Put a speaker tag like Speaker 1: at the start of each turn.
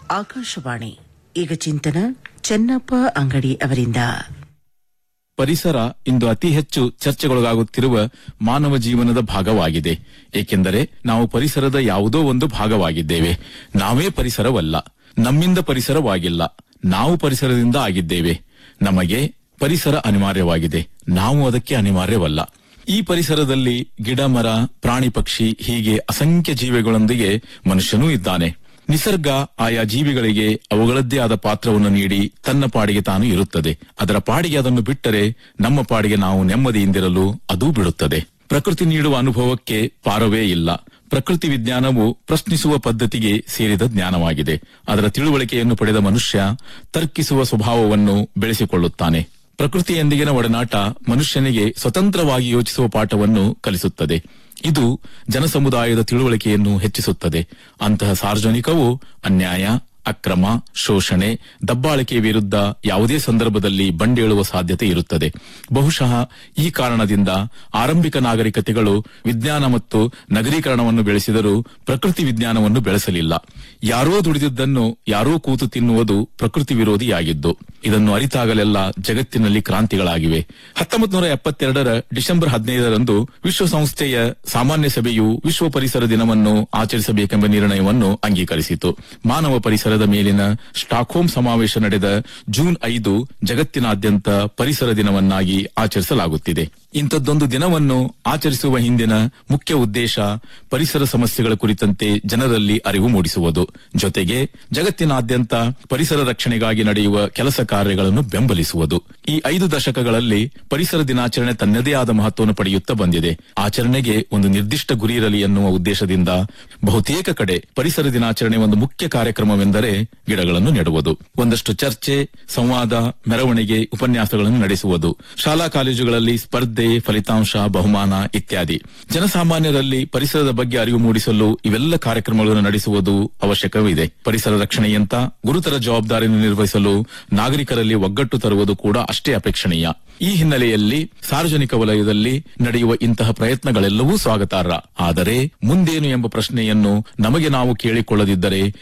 Speaker 1: ಆಕಾಶವಾಣಿ ಈಗ ಚಿಂತನ ಚೆನ್ನಪ್ಪ ಅಂಗಡಿ ಅವರಿಂದ
Speaker 2: ಪರಿಸರ ಇಂದು ಅತಿ ಹೆಚ್ಚು ಚರ್ಚೆಗೊಳಗಾಗುತ್ತಿರುವ ಮಾನವ ಜೀವನದ ಭಾಗವಾಗಿದೆ ಏಕೆಂದರೆ ನಾವು ಪರಿಸರದ ಯಾವುದೋ ಒಂದು ಭಾಗವಾಗಿದ್ದೇವೆ ನಾವೇ ಪರಿಸರವಲ್ಲ ನಮ್ಮಿಂದ ಪರಿಸರವಾಗಿಲ್ಲ ನಾವು ಪರಿಸರದಿಂದ ಆಗಿದ್ದೇವೆ ನಮಗೆ ಪರಿಸರ ಅನಿವಾರ್ಯವಾಗಿದೆ ನಾವು ಅದಕ್ಕೆ ಅನಿವಾರ್ಯವಲ್ಲ ಈ ಪರಿಸರದಲ್ಲಿ ಗಿಡ ಮರ ಪ್ರಾಣಿ ಪಕ್ಷಿ ಹೀಗೆ ಅಸಂಖ್ಯ ಜೀವಿಗಳೊಂದಿಗೆ ಮನುಷ್ಯನೂ ಇದ್ದಾನೆ ನಿಸರ್ಗ ಆಯಾ ಜೀವಿಗಳಿಗೆ ಅವುಗಳದ್ದೇ ಆದ ಪಾತ್ರವನ್ನು ನೀಡಿ ತನ್ನ ಪಾಡಿಗೆ ತಾನು ಇರುತ್ತದೆ ಅದರ ಪಾಡಿಗೆ ಅದನ್ನು ಬಿಟ್ಟರೆ ನಮ್ಮ ಪಾಡಿಗೆ ನಾವು ನೆಮ್ಮದಿಯಿಂದಿರಲು ಅದೂ ಬಿಡುತ್ತದೆ ಪ್ರಕೃತಿ ನೀಡುವ ಅನುಭವಕ್ಕೆ ಪಾರವೇ ಇಲ್ಲ ಪ್ರಕೃತಿ ವಿಜ್ಞಾನವು ಪ್ರಶ್ನಿಸುವ ಪದ್ಧತಿಗೆ ಸೇರಿದ ಜ್ಞಾನವಾಗಿದೆ ಅದರ ತಿಳುವಳಿಕೆಯನ್ನು ಪಡೆದ ಮನುಷ್ಯ ತರ್ಕಿಸುವ ಸ್ವಭಾವವನ್ನು ಬೆಳೆಸಿಕೊಳ್ಳುತ್ತಾನೆ ಪ್ರಕೃತಿಯೊಂದಿಗಿನ ಒಡನಾಟ ಮನುಷ್ಯನಿಗೆ ಸ್ವತಂತ್ರವಾಗಿ ಯೋಚಿಸುವ ಪಾಠವನ್ನು ಕಲಿಸುತ್ತದೆ ಇದು ಜನಸಮುದಾಯದ ತಿಳುವಳಿಕೆಯನ್ನು ಹೆಚ್ಚಿಸುತ್ತದೆ ಅಂತಹ ಸಾರ್ವಜನಿಕವು ಅನ್ಯಾಯ ಅಕ್ರಮ ಶೋಷಣೆ ದಬ್ಬಾಳಿಕೆ ವಿರುದ್ಧ ಯಾವುದೇ ಸಂದರ್ಭದಲ್ಲಿ ಬಂಡೇಳುವ ಸಾಧ್ಯತೆ ಇರುತ್ತದೆ ಬಹುಶಃ ಈ ಕಾರಣದಿಂದ ಆರಂಭಿಕ ನಾಗರಿಕತೆಗಳು ವಿಜ್ಞಾನ ಮತ್ತು ನಗರೀಕರಣವನ್ನು ಬೆಳೆಸಿದರೂ ಪ್ರಕೃತಿ ವಿಜ್ಞಾನವನ್ನು ಬೆಳೆಸಲಿಲ್ಲ ಯಾರೋ ದುಡಿದಿದ್ದನ್ನು ಯಾರೋ ಕೂತು ತಿನ್ನುವುದು ಪ್ರಕೃತಿ ವಿರೋಧಿಯಾಗಿದ್ದು ಇದನ್ನು ಅರಿತಾಗಲೆಲ್ಲ ಜಗತ್ತಿನಲ್ಲಿ ಕ್ರಾಂತಿಗಳಾಗಿವೆ ಹತ್ತೊಂಬತ್ತು ನೂರ ಎಪ್ಪತ್ತೆರಡರ ಡಿಸೆಂಬರ್ ಹದಿನೈದರಂದು ವಿಶ್ವಸಂಸ್ಥೆಯ ಸಾಮಾನ್ಯ ಸಭೆಯು ವಿಶ್ವ ಪರಿಸರ ದಿನವನ್ನು ಆಚರಿಸಬೇಕೆಂಬ ನಿರ್ಣಯವನ್ನು ಅಂಗೀಕರಿಸಿತು ಮಾನವ ಪರಿಸರದ ಮೇಲಿನ ಸ್ಟಾಕ್ಹೋಮ್ ಸಮಾವೇಶ ನಡೆದ ಜೂನ್ ಐದು ಜಗತ್ತಿನಾದ್ಯಂತ ಪರಿಸರ ದಿನವನ್ನಾಗಿ ಆಚರಿಸಲಾಗುತ್ತಿದೆ ಇಂಥದ್ದೊಂದು ದಿನವನ್ನು ಆಚರಿಸುವ ಹಿಂದಿನ ಮುಖ್ಯ ಉದ್ದೇಶ ಪರಿಸರ ಸಮಸ್ಯೆಗಳ ಕುರಿತಂತೆ ಜನರಲ್ಲಿ ಅರಿವು ಮೂಡಿಸುವುದು ಜೊತೆಗೆ ಜಗತ್ತಿನಾದ್ಯಂತ ಪರಿಸರ ರಕ್ಷಣೆಗಾಗಿ ನಡೆಯುವ ಕೆಲಸ ಕಾರ್ಯಗಳನ್ನು ಬೆಂಬಲಿಸುವುದು ಈ ಐದು ದಶಕಗಳಲ್ಲಿ ಪರಿಸರ ದಿನಾಚರಣೆ ತನ್ನದೇ ಆದ ಮಹತ್ವವನ್ನು ಪಡೆಯುತ್ತಾ ಬಂದಿದೆ ಆಚರಣೆಗೆ ಒಂದು ನಿರ್ದಿಷ್ಟ ಗುರಿ ಇರಲಿ ಎನ್ನುವ ಉದ್ದೇಶದಿಂದ ಬಹುತೇಕ ಕಡೆ ಪರಿಸರ ದಿನಾಚರಣೆ ಒಂದು ಮುಖ್ಯ ಕಾರ್ಯಕ್ರಮವೆಂದರೆ ಗಿಡಗಳನ್ನು ನೆಡುವುದು ಒಂದಷ್ಟು ಚರ್ಚೆ ಸಂವಾದ ಮೆರವಣಿಗೆ ಉಪನ್ಯಾಸಗಳನ್ನು ನಡೆಸುವುದು ಶಾಲಾ ಕಾಲೇಜುಗಳಲ್ಲಿ ಸ್ಪರ್ಧೆ ಫಲಿತಾಂಶ ಬಹುಮಾನ ಇತ್ಯಾದಿ ಜನಸಾಮಾನ್ಯರಲ್ಲಿ ಪರಿಸರದ ಬಗ್ಗೆ ಅರಿವು ಮೂಡಿಸಲು ಇವೆಲ್ಲ ಕಾರ್ಯಕ್ರಮಗಳನ್ನು ನಡೆಸುವುದು ಅವಶ್ಯಕವಿದೆ ಪರಿಸರ ರಕ್ಷಣೆಯಂತ ಗುರುತರ ಜವಾಬ್ದಾರಿಯನ್ನು ನಿರ್ವಹಿಸಲು ನಾಗರಿಕರಲ್ಲಿ ಒಗ್ಗಟ್ಟು ತರುವುದು ಕೂಡ ಅಷ್ಟೇ ಅಪೇಕ್ಷಣೀಯ ಈ ಹಿನ್ನೆಲೆಯಲ್ಲಿ ಸಾರ್ವಜನಿಕ ವಲಯದಲ್ಲಿ ನಡೆಯುವ ಇಂತಹ ಪ್ರಯತ್ನಗಳೆಲ್ಲವೂ ಸ್ವಾಗತಾರ್ಹ ಆದರೆ ಮುಂದೇನು ಎಂಬ ಪ್ರಶ್ನೆಯನ್ನು ನಮಗೆ ನಾವು ಕೇಳಿಕೊಳ್ಳದಿದ್ದರೆ